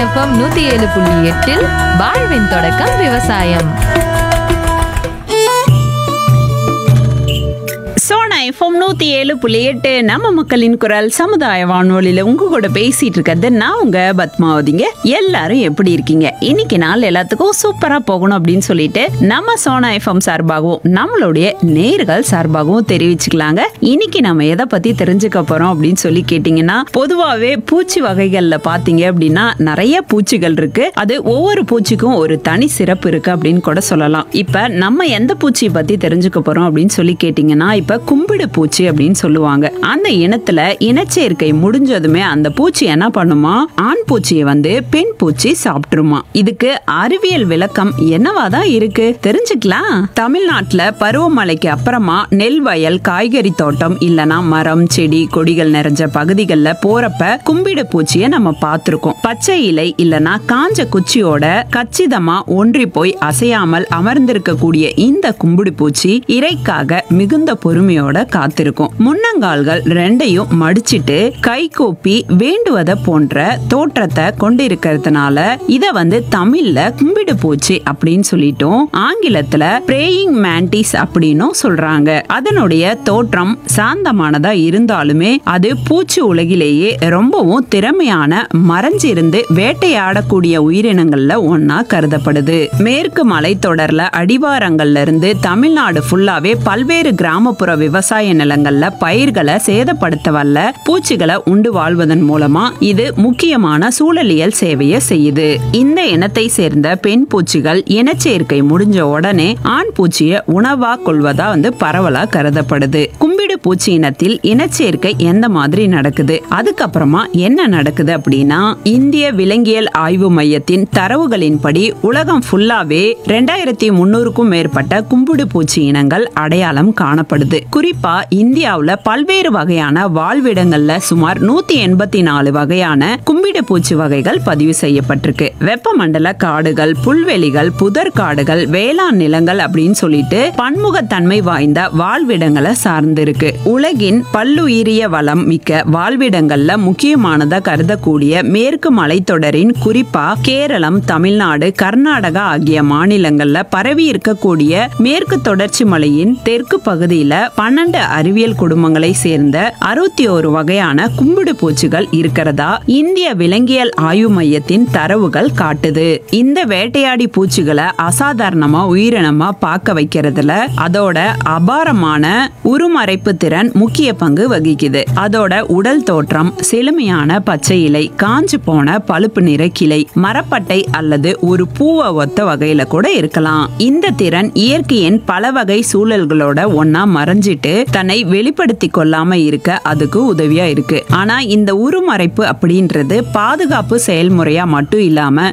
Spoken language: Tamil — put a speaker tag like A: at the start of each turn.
A: எஃப்எம் நூத்தி ஏழு புள்ளி எட்டில் வாழ்வின் தொடக்கம் விவசாயம்
B: சோனா எஃப்எம் நூத்தி ஏழு புள்ளி எட்டு நம்ம மக்களின் குரல் சமுதாய வானொலியில உங்க கூட பேசிட்டு இருக்கிறது நான் உங்க பத்மாவதிங்க எல்லாரும் எப்படி இருக்கீங்க இன்னைக்கு நாள் எல்லாத்துக்கும் சூப்பரா போகணும் அப்படின்னு சொல்லிட்டு நம்ம சோனா எஃப்எம் சார்பாகவும் நம்மளுடைய நேர்கள் சார்பாகவும் தெரிவிச்சுக்கலாங்க இன்னைக்கு நம்ம எதை பத்தி தெரிஞ்சுக்க போறோம் அப்படின்னு சொல்லி கேட்டீங்கன்னா பொதுவாவே பூச்சி வகைகள்ல பாத்தீங்க அப்படின்னா நிறைய பூச்சிகள் இருக்கு அது ஒவ்வொரு பூச்சிக்கும் ஒரு தனி சிறப்பு இருக்கு அப்படின்னு கூட சொல்லலாம் இப்ப நம்ம எந்த பூச்சி பத்தி தெரிஞ்சுக்க போறோம் அப்படின்னு சொல்லி கேட்டீங்கன்னா இப்ப கும்பிடு பூச்சி அப்படின்னு சொல்லுவாங்க அந்த இனத்துல இனச்சேர்க்கை முடிஞ்சதுமே அந்த பூச்சி என்ன பண்ணுமா ஆண் பூச்சியை வந்து பெண் பூச்சி சாப்பிட்டுருமா இதுக்கு அறிவியல் விளக்கம் என்னவா தான் இருக்கு தெரிஞ்சுக்கலாம் தமிழ்நாட்டுல பருவமழைக்கு அப்புறமா நெல் வயல் காய்கறி தோட்டம் இல்லனா மரம் செடி கொடிகள் நிறைஞ்ச பகுதிகளில் போறப்ப கும்பிடு பூச்சியை நம்ம பார்த்திருக்கோம் பச்சை இலை இல்லனா காஞ்ச குச்சியோட கச்சிதமா ஒன்றி போய் அசையாமல் அமர்ந்திருக்கக்கூடிய இந்த கும்பிடு பூச்சி இறைக்காக மிகுந்த பொறுமையோட காத்திருக்கும் முன்னங்கால்கள் ரெண்டையும் மடிச்சிட்டு கை கூப்பி வேண்டுவத போன்ற தோற்றத்தை கொண்டிருக்கிறதுனால இத வந்து தமிழ்ல கும்பிடு பூச்சி அப்படின்னு சொல்லிட்டும் ஆங்கிலத்துல பிரேயிங் மேண்டிஸ் அப்படின்னும் சொல்றாங்க அதனுடைய தோற்றம் சாந்தமானதா இருந்தாலுமே அது பூச்சி உலகிலேயே ரொம்பவும் திறமையான மறைஞ்சிருந்து வேட்டையாடக்கூடிய உயிரினங்கள்ல ஒன்னா கருதப்படுது மேற்கு மலைத்தொடர்ல அடிவாரங்கள்ல இருந்து தமிழ்நாடு ஃபுல்லாவே பல்வேறு கிராமப்புற விவசாய நிலங்கள்ல பயிர்களை சேதப்படுத்த வல்ல பூச்சிகளை உண்டு வாழ்வதன் மூலமா இது முக்கியமான சூழலியல் சேவையை செய்யுது இந்த இனத்தை சேர்ந்த பெண் பூச்சிகள் இனச்சேர்க்கை முடிஞ்ச உடனே ஆண் பூச்சியை உணவா கொள்வதா வந்து பரவலா கருதப்படுது கும்பிடு பூச்சி இனத்தில் இனச்சேர்க்கை எந்த மாதிரி நடக்குது அதுக்கப்புறமா என்ன நடக்குது அப்படின்னா இந்திய விலங்கியல் ஆய்வு மையத்தின் தரவுகளின்படி உலகம் ஃபுல்லாவே ரெண்டாயிரத்தி முன்னூறுக்கும் மேற்பட்ட கும்பிடு பூச்சி இனங்கள் அடையாளம் காணப்படுது குறிப்பா இந்தியாவுல பல்வேறு வகையான வாழ்விடங்கள்ல சுமார் நூத்தி எண்பத்தி நாலு வகையான கும்பிடு பூச்சி வகைகள் பதிவு செய்யப்பட்டிருக்கு வெப்பமண்டல காடுகள் புல்வெளிகள் புதர் காடுகள் வேளாண் நிலங்கள் அப்படின்னு சொல்லிட்டு பன்முகத்தன்மை வாய்ந்த வாழ்விடங்களை சார்ந்து இருக்கு உலகின் பல்லுயிரிய வளம் மிக்க வாழ்விடங்கள்ல முக்கியமானதா கருதக்கூடிய மேற்கு மலைத்தொடரின் குறிப்பா கேரளம் தமிழ்நாடு கர்நாடகா ஆகிய மாநிலங்கள்ல பரவி இருக்கக்கூடிய மேற்கு தொடர்ச்சி மலையின் தெற்கு பகுதியில பன்னெண்டு அறிவியல் குடும்பங்களை சேர்ந்த அறுபத்தி ஒரு வகையான கும்பிடு பூச்சிகள் இருக்கிறதா இந்திய விலங்கியல் ஆய்வு மையத்தின் தரவுகள் காட்டுது இந்த வேட்டையாடி பூச்சிகளை அசாதாரணமா உயிரினமா பார்க்க வைக்கிறதுல அதோட அபாரமான உருமறைப்பு திறன் முக்கிய பங்கு வகிக்குது அதோட உடல் தோற்றம் செழுமையான பச்சை இலை காஞ்சு போன பழுப்பு நிற கிளை மரப்பட்டை அல்லது ஒரு பூவை ஒத்த வகையில கூட இருக்கலாம் இந்த திறன் இயற்கையின் பல வகை சூழல்களோட ஒன்னா மறைஞ்சிட்டு தன்னை வெளிப்படுத்தி கொள்ளாம இருக்க அதுக்கு உதவியா இருக்கு ஆனா இந்த உருமறைப்பு அப்படின்றது பாதுகாப்பு செயல்முறையா மட்டும் இல்லாம